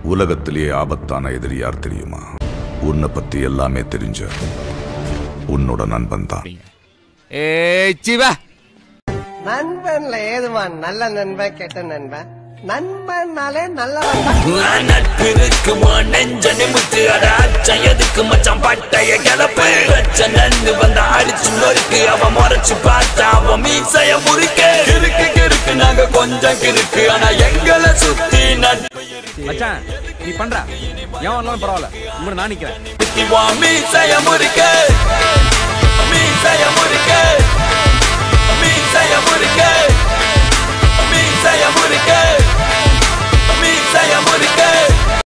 உலகத்திலேயே ஆபத்தான எதிரி யார் தெரியுமா உன்னை பத்தி எல்லாமே தெரிஞ்ச உன்னோட நண்பன் தான் ஏய் சிவா நண்பன்ல ஏதுமா நல்ல நண்பன் கெட்ட நண்பன் நண்பன்னாலே நல்லவன் தான். நட்பு இருக்குமா நெஞ்ச நிமித்து அட அச்சம் எதுக்கு மச்சான் பட்டைய கிளப்பு அச்ச நண்டு வந்த அடிச்சு நொறுக்கு அவன் முறைச்சு பார்த்தா அவன் மீசைய முறுக்க கிறுக்கு கிறுக்கு நாங்க கொஞ்சம் கிறுக்கு ஆனா எங்களை சுத்தி நட்பு மச்சான் நீ பண்ற ஏன் வரலாம் பரவாயில்ல உங்களை நான் நிக்கிறேன் இருக்கு மீசைய முறுக்க மீசைய முறுக்க